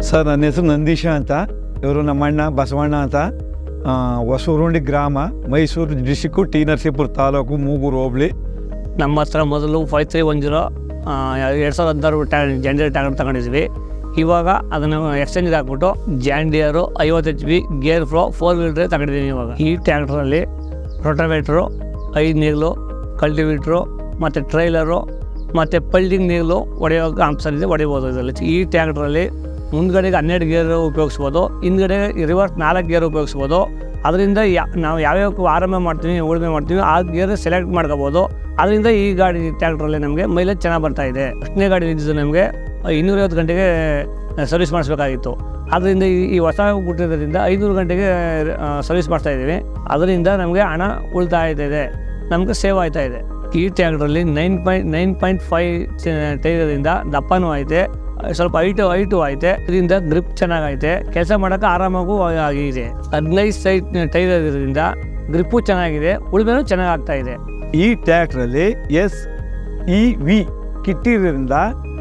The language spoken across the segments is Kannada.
ಸರ್ ನನ್ನ ಹೆಸರು ನಂದೀಶ ಅಂತ ಇವರು ನಮ್ಮಣ್ಣ ಬಸವಣ್ಣ ಅಂತ ಆ, ಹೊಸೂರುಂಡಿ ಗ್ರಾಮ ಮೈಸೂರು ಡಿಸ್ಟಿಕ್ಕು ಟಿ ನರಸೀಪುರ ತಾಲೂಕು ಮೂಗೂರು ಹೋಬಳಿ ನಮ್ಮ ಹತ್ರ ಮೊದಲು ಫೈವ್ ತ್ರೀ ಒನ್ ಜೀರೋ ಎರಡು ಸಾವಿರದ ಹದಿನಾರು ಟ್ಯಾ ಜಾಂಡಿಯರ್ ಟ್ಯಾಕ್ಟರ್ ತಗೊಂಡಿದ್ವಿ ಇವಾಗ ಅದನ್ನು ಎಕ್ಸ್ಚೇಂಜ್ ಹಾಕ್ಬಿಟ್ಟು ಜಾಂಡಿಯರು ಐವತ್ತು H B gear flow four wheel drive ತಗೊಂಡಿದ್ದೀನಿ ಇವಾಗ ಈ ಟ್ಯಾಕ್ಟ್ರಲ್ಲಿ ರೊಟವೇಟ್ರು ಐದು ನೇಗ್ಲು ಕಲ್ಟಿವೇಟ್ರು ಮತ್ತು ಟ್ರೈಲರು ಮತ್ತು ಪಲ್ಟಿಂಗ್ ನೇಗ್ಲು ಹೊಡೆಯೋಕೆ ಆಪ್ಷನ್ ಇದೆ ಹೊಡಿಬೋದು ಇದರಲ್ಲಿ ಈ ಟ್ಯಾಕ್ಟ್ರಲ್ಲಿ ಮುಂದ್ಗಡೆಗೆ ಹನ್ನೆರಡು ಗೇರ್ ಉಪಯೋಗಿಸ್ಬೋದು ಹಿಂದ್ಗಡೆ ರಿವರ್ಸ್ ನಾಲ್ಕು ಗೇರ್ ಉಪಯೋಗಿಸ್ಬೋದು ಅದರಿಂದ ಯಾ ನಾವು ಯಾವ್ಯಾವ ಆರಂಭ ಮಾಡ್ತೀವಿ ಉಳುಮೆ ಮಾಡ್ತೀವಿ ಆ ಗೇರ್ ಸೆಲೆಕ್ಟ್ ಮಾಡ್ಕೋಬೋದು ಅದರಿಂದ ಈ ಗಾಡಿ ಟ್ಯಾಕ್ಟ್ರಲ್ಲಿ ನಮಗೆ ಮೈಲೇಜ್ ಚೆನ್ನಾಗಿ ಬರ್ತಾ ಇದೆ ಫಸ್ಟ್ನೇ ಗಾಡಿ ಇದ್ದಿದ್ದು ನಮಗೆ ಇನ್ನೂರೈವತ್ತು ಗಂಟೆಗೆ ಸರ್ವಿಸ್ ಮಾಡಿಸ್ಬೇಕಾಗಿತ್ತು ಅದರಿಂದ ಈ ಈ ಹೊಸ ಬಿಟ್ಟಿರೋದ್ರಿಂದ ಐನೂರು ಗಂಟೆಗೆ ಸರ್ವಿಸ್ ಮಾಡ್ತಾ ಇದ್ದೀವಿ ಅದರಿಂದ ನಮಗೆ ಹಣ ಉಳಿತಾಯ ಇದೆ ನಮಗೆ ಸೇವ್ ಆಯ್ತಾ ಇದೆ ಈ ಟ್ಯಾಕ್ಟ್ರಲ್ಲಿ nine point nine point five ಟೈರಿಂದ ದಪ್ಪನೂ ಐತೆ ಸ್ವಲ್ಪ ಹೈಟು ಹೈಟು ಐತೆ ಇದರಿಂದ ಗ್ರಿಪ್ ಚೆನ್ನಾಗೈತೆ ಕೆಲಸ ಮಾಡೋಕೆ ಆರಾಮಾಗೂ ಆಗಿದೆ ಹದಿನೈದು ಸೈಟ್ ಟೈರ್ ಇರೋದ್ರಿಂದ ಗ್ರಿಪ್ಪು ಚೆನ್ನಾಗಿದೆ ಉಳುಮೆನೂ ಚೆನ್ನಾಗಿ ಆಗ್ತಾ ಇದೆ ಈ ಟ್ಯಾಕ್ಟ್ರಲ್ಲಿ ಎಸ್ ಇ ವಿ ಕಿಟ್ಟಿರೋದ್ರಿಂದ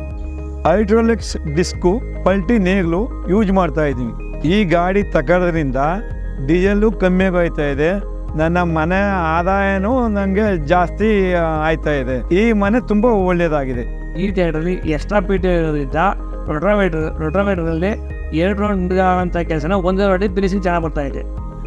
ಹೈಡ್ರೋಲಿಕ್ಸ್ ಡಿಸ್ಕು ಪಲ್ಟಿ ನೇಗ್ಲು ಯೂಸ್ ಮಾಡ್ತಾ ಇದ್ದೀವಿ ಈ ಗಾಡಿ ತಗೊಳ್ಳೋದ್ರಿಂದ ಡೀಸೆಲ್ಲು ಕಮ್ಮಿ ಆಗೋಯ್ತಾ ಇದೆ ನನ್ನ ಮನೆ ಆದಾಯನೂ ನನಗೆ ಜಾಸ್ತಿ ಆ, ಆಯ್ತಾ ಇದೆ ಈ ಮನೆ ತುಂಬ ಒಳ್ಳೆಯದಾಗಿದೆ ಈ ಟ್ಯಾಕ್ಟ್ರಲ್ಲಿ ಎಕ್ಸ್ಟ್ರಾ ಪೀಟ್ ಇರೋದ್ರಿಂದ ರೊಟ್ರಾವೇಟರ್ ರೊಟ್ರಾವೇಟರಲ್ಲಿ ಎರಡು ರೌಂಡ್ ಅಂತ ಕೆಲಸನ ಒಂದೇ ರೌಂಡಿ ಫಿನಿಶಿಂಗ್ ಚೆನ್ನಾಗಿ ಬರ್ತಾ ಇದೆ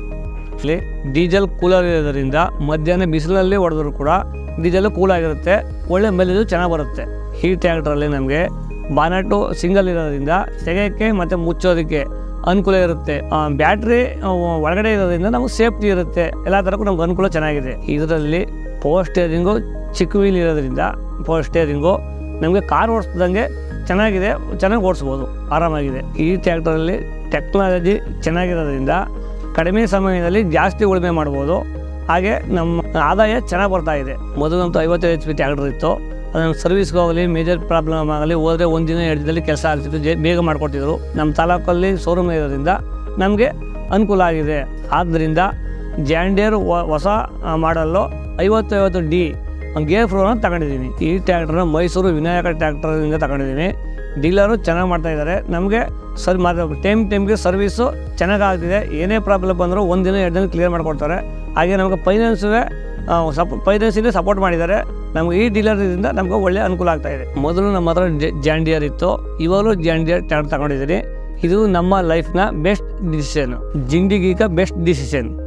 ಇಲ್ಲಿ ಡೀಸೆಲ್ ಕೂಲರ್ ಇರೋದ್ರಿಂದ ಮಧ್ಯಾಹ್ನ ಬಿಸಿಲಲ್ಲಿ ಹೊಡೆದ್ರು ಕೂಡ ಡೀಸೆಲ್ ಕೂಲ್ ಆಗಿರುತ್ತೆ ಒಳ್ಳೆ ಮೈಲೇಜು ಚೆನ್ನಾಗಿ ಬರುತ್ತೆ ಈ ಟ್ಯಾಕ್ಟ್ರಲ್ಲಿ ನಮಗೆ ಬಾನಟು ಸಿಂಗಲ್ ಇರೋದ್ರಿಂದ ತೆಗೆಯೋಕ್ಕೆ ಮತ್ತು ಮುಚ್ಚೋದಕ್ಕೆ ಅನುಕೂಲ ಇರುತ್ತೆ ಬ್ಯಾಟ್ರಿ ಒಳಗಡೆ ಇರೋದ್ರಿಂದ ನಮಗೆ ಸೇಫ್ಟಿ ಇರುತ್ತೆ ಎಲ್ಲ ಥರಕ್ಕೂ ನಮ್ಗೆ ಅನುಕೂಲ ಚೆನ್ನಾಗಿದೆ ಇದರಲ್ಲಿ ಪವರ್ ಸ್ಟೇರಿಂಗು ಚಿಕ್ಕ ವೀಲ್ ಇರೋದ್ರಿಂದ ಪವರ್ ಸ್ಟೇರಿಂಗು ನಮಗೆ ಕಾರ್ ಓಡಿಸ್ದಂಗೆ ಚೆನ್ನಾಗಿದೆ ಚೆನ್ನಾಗಿ ಓಡಿಸ್ಬೋದು ಆರಾಮಾಗಿದೆ ಈ ಟ್ಯಾಕ್ಟರಲ್ಲಿ ಟೆಕ್ನಾಲಜಿ ಚೆನ್ನಾಗಿರೋದ್ರಿಂದ ಕಡಿಮೆ ಸಮಯದಲ್ಲಿ ಜಾಸ್ತಿ ಉಳುಮೆ ಮಾಡ್ಬೋದು ಹಾಗೆ ನಮ್ಮ ಆದಾಯ ಚೆನ್ನಾಗಿ ಬರ್ತಾ ಇದೆ ಮೊದಲಂತೂ ಐವತ್ತೈದು ಎಚ್ ಪಿ ಟ್ಯಾಕ್ಟರ್ ಇತ್ತು ಅದನ್ನು ಸರ್ವಿಸ್ಗೆ ಹೋಗಲಿ ಮೇಜರ್ ಪ್ರಾಬ್ಲಮ್ ಆಗಲಿ ಹೋದರೆ ಒಂದಿನ ಎರಡು ದಿನದಲ್ಲಿ ಕೆಲಸ ಆಗ್ತಿತ್ತು ಜೆ ಬೇಗ ಮಾಡಿಕೊಡ್ತಿದ್ರು ನಮ್ಮ ತಾಲೂಕಲ್ಲಿ ಶೋರೂಮ್ ಇರೋದ್ರಿಂದ ನಮಗೆ ಅನುಕೂಲ ಆಗಿದೆ ಆದ್ದರಿಂದ ಜಾಂಡಿಯರ್ ಹೊಸ ಮಾಡಲ್ಲು ಐವತ್ತು ಐವತ್ತು ಡಿ ಗೇರ್ ಫ್ರೋನ ತಗೊಂಡಿದ್ದೀನಿ ಈ ಟ್ಯಾಕ್ಟ್ರನ್ನ ಮೈಸೂರು ವಿನಾಯಕ ಟ್ಯಾಕ್ಟರಿಂದ ತಗೊಂಡಿದ್ದೀನಿ ಡೀಲರು ಚೆನ್ನಾಗಿ ಮಾಡ್ತಾ ಇದ್ದಾರೆ ನಮಗೆ ಸರ್ ಟೈಮ್ ಟೈಮ್ಗೆ ಸರ್ವಿಸು ಚೆನ್ನಾಗಾಗ್ತಿದೆ ಏನೇ ಪ್ರಾಬ್ಲಮ್ ಬಂದರೂ ಒಂದಿನ ಎರಡು ದಿನ ಕ್ಲಿಯರ್ ಮಾಡಿಕೊಡ್ತಾರೆ ಹಾಗೆ ನಮಗೆ ಫೈನಾನ್ಸುವೆ ಸಪ್ ಫೈನಾನ್ಸಿಂದ ಸಪೋರ್ಟ್ ಮಾಡಿದ್ದಾರೆ ನಮಗೆ ಈ ಡೀಲರ್ದಿಂದ ನಮಗೆ ಒಳ್ಳೆ ಅನುಕೂಲ ಆಗ್ತಾ ಇದೆ ಮೊದಲು ನಮ್ಮ ಹತ್ರ ಜಾಂಡಿಯರ್ ಇತ್ತು ಇವಾಗಲೂ ಜಾಂಡಿಯರ್ ಟ್ಯಾಕ್ಟರ್ ತಗೊಂಡಿದ್ದೀನಿ ಇದು ನಮ್ಮ ಲೈಫ್ನ ಬೆಸ್ಟ್ ಡಿಸಿಷನ್ ಜಿಂಡಿಗೀಗ ಬೆಸ್ಟ್ ಡಿಸಿಷನ್